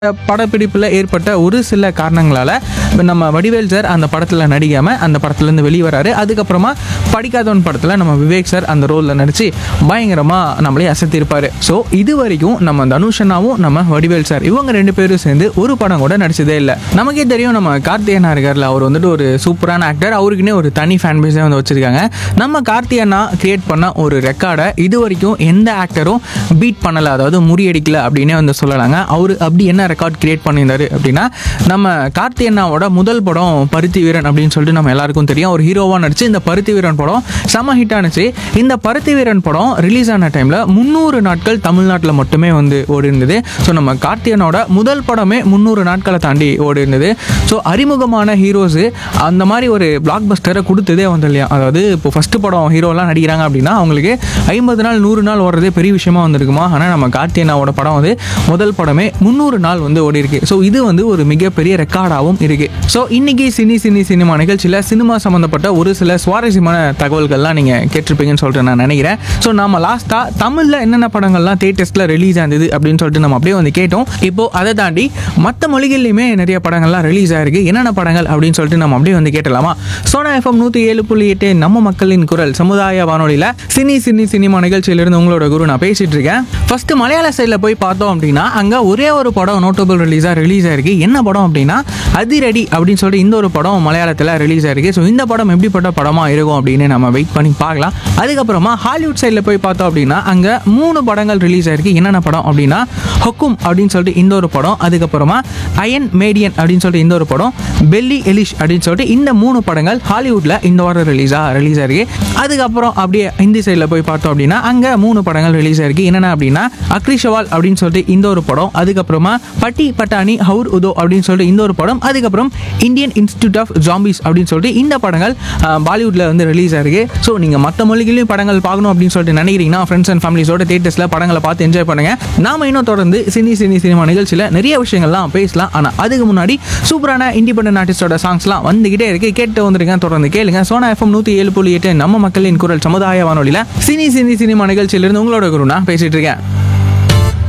படப்பிடிப்பில் ஏற்பட்ட ஒரு சில காரணங்களால் நம்ம வடிவேல் சார் அந்த படத்தில் நடிக்காமல் அந்த படத்துலேருந்து வெளியே வராரு அதுக்கப்புறமா படிக்காதவன் படத்தில் நம்ம விவேக் சார் அந்த ரோலில் நடித்து பயங்கரமாக நம்மளே அசத்திருப்பார் ஸோ இது வரைக்கும் நம்ம தனுஷனாவும் நம்ம வடிவேல் சார் இவங்க ரெண்டு பேரும் சேர்ந்து ஒரு படம் கூட நடிச்சதே இல்லை நமக்கே தெரியும் நம்ம கார்த்திகேயனா இருக்கார்ல அவர் வந்துட்டு ஒரு சூப்பரான ஆக்டர் அவருக்குன்னே ஒரு தனி ஃபேன் பேஸே வந்து வச்சுருக்காங்க நம்ம கார்த்திகேயனா கிரியேட் பண்ண ஒரு ரெக்கார்டை இது வரைக்கும் எந்த ஆக்டரும் பீட் பண்ணலை அதாவது முறியடிக்கல அப்படின்னே வந்து சொல்லலாங்க அவர் அப்படி என்ன ரெக்கார்ட் கிரியேட் பண்ணியிருந்தாரு அப்படின்னா நம்ம கார்த்தி அண்ணாவோட முதல் படம் பருத்தி வீரன் அப்படின்னு சொல்லிட்டு நம்ம எல்லாருக்கும் தெரியும் ஒரு ஹீரோவாக நடிச்சு இந்த பருத்தி வீரன் படம் செம ஹிட் ஆனுச்சு இந்த பருத்தி வீரன் படம் ரிலீஸ் ஆன டைமில் முந்நூறு நாட்கள் தமிழ்நாட்டில் மட்டுமே வந்து ஓடி இருந்தது ஸோ நம்ம கார்த்தியனோட முதல் படமே முந்நூறு நாட்களை தாண்டி ஓடி இருந்தது ஸோ அறிமுகமான ஹீரோஸு அந்த மாதிரி ஒரு பிளாக் பஸ்டரை கொடுத்ததே வந்து இல்லையா அதாவது இப்போ ஃபஸ்ட்டு படம் ஹீரோலாம் நடிக்கிறாங்க அப்படின்னா அவங்களுக்கு ஐம்பது நாள் நூறு நாள் ஓடுறதே பெரிய விஷயமா வந்திருக்குமா ஆனால் நம்ம கார்த்தியனாவோட படம் வந்து முதல் படமே முந்நூறு நாள் வந்து ஓடி இருக்கு ஸோ இது வந்து ஒரு மிகப்பெரிய ரெக்கார்டாகவும் இருக்கு ஸோ இன்னைக்கு சினி சினி சினிமா நிகழ்ச்சியில் சினிமா சம்மந்தப்பட்ட ஒரு சில சுவாரஸ்யமான தகவல்கள்லாம் நீங்கள் கேட்டிருப்பீங்கன்னு சொல்லிட்டு நான் நினைக்கிறேன் ஸோ நம்ம லாஸ்ட்டாக தமிழில் என்னென்ன படங்கள்லாம் தேட்டர்ஸில் ரிலீஸ் ஆனது அப்படின்னு சொல்லிட்டு நம்ம அப்படியே வந்து கேட்டோம் இப்போ அதை தாண்டி மற்ற மொழிகள்லையுமே நிறைய படங்கள்லாம் ரிலீஸ் ஆயிருக்கு என்னென்ன படங்கள் அப்படின்னு சொல்லிட்டு நம்ம அப்படியே வந்து கேட்டலாமா சோனா எஃப்எம் நூற்றி ஏழு புள்ளி எட்டு நம்ம மக்களின் குரல் சமுதாய வானொலியில் சினி சினி சினிமா நிகழ்ச்சியிலிருந்து உங்களோட குரு நான் பேசிட்டு இருக்கேன் ஃபர்ஸ்ட் மலையாள சைடில் போய் பார்த்தோம் அப்படின்னா அங்கே ஒரே ஒரு படம் நோட்டபிள் ரிலீஸாக ரிலீஸ் ஆயிருக்கு என்ன படம் அப்படின்னா அதிரடி அப்படின்னு சொல்லிட்டு இந்த ஒரு படம் மலையாளத்தில் ரிலீஸ் ஆயிருக்கு ஸோ இந்த படம் எப்படிப்பட்ட படமாக இருக்கும் அப்படின்னு நம்ம வெயிட் பண்ணி பார்க்கலாம் அதுக்கப்புறமா ஹாலிவுட் சைடில் போய் பார்த்தோம் அப்படின்னா அங்கே மூணு படங்கள் ரிலீஸ் ஆயிருக்கு என்னென்ன படம் அப்படின்னா ஹொக்கும் அப்படின்னு சொல்லிட்டு இந்த ஒரு படம் அதுக்கப்புறமா அயன் மேடியன் அப்படின்னு சொல்லிட்டு இந்த ஒரு படம் பெல்லி எலிஷ் அப்படின்னு சொல்லிட்டு இந்த மூணு படங்கள் ஹாலிவுட்டில் இந்த வாரம் ரிலீஸாக ரிலீஸ் ஆயிருக்கு அதுக்கப்புறம் அப்படியே ஹிந்தி சைடில் போய் பார்த்தோம் அப்படின்னா அங்கே மூணு படங்கள் ரிலீஸ் ஆயிருக்கு என்னென்ன அப்படின்னா அக்ரிஷவால் அப்படின்னு சொல்லிட்டு இந்த ஒரு படம் அதுக்கப்புறமா பட்டி பட்டாணி ஹவுர் உதோ அப்படின்னு சொல்லிட்டு இந்த ஒரு படம் அதுக்கப்புறம் இந்தியன் இன்ஸ்டியூட் ஆஃப் ஜாம்பிஸ் அப்படின்னு சொல்லிட்டு இந்த படங்கள் பாலிவுட்டில் வந்து ரிலீஸ் ஆயிருக்கு ஸோ நீங்கள் மற்ற மொழிகளையும் படங்கள் பார்க்கணும் அப்படின்னு சொல்லிட்டு நினைக்கிறீங்கன்னா ஃப்ரெண்ட்ஸ் அண்ட் ஃபேமிலிஸோட தேட்டர்ஸில் படங்களை பார்த்து என்ஜாய் பண்ணுங்க நாம இன்னும் தொடர்ந்து சினி சினி சினிமா நிகழ்ச்சியில் நிறைய விஷயங்கள்லாம் பேசலாம் ஆனால் அதுக்கு முன்னாடி சூப்பரான இண்டிபெண்டன்ட் ஆர்டிஸ்டோட சாங்ஸ்லாம் வந்துகிட்டே இருக்கு கேட்டு வந்திருக்கேன் தொடர்ந்து கேளுங்க சோனா எஃப்எம் நூற்றி ஏழு புள்ளி எட்டு நம்ம மக்களின் குரல் சமுதாய வானொலியில் சினி சினி சினிமா நிகழ்ச்சியிலிருந்து உங்களோட குரு நான் பேசிட்டு இருக்கேன்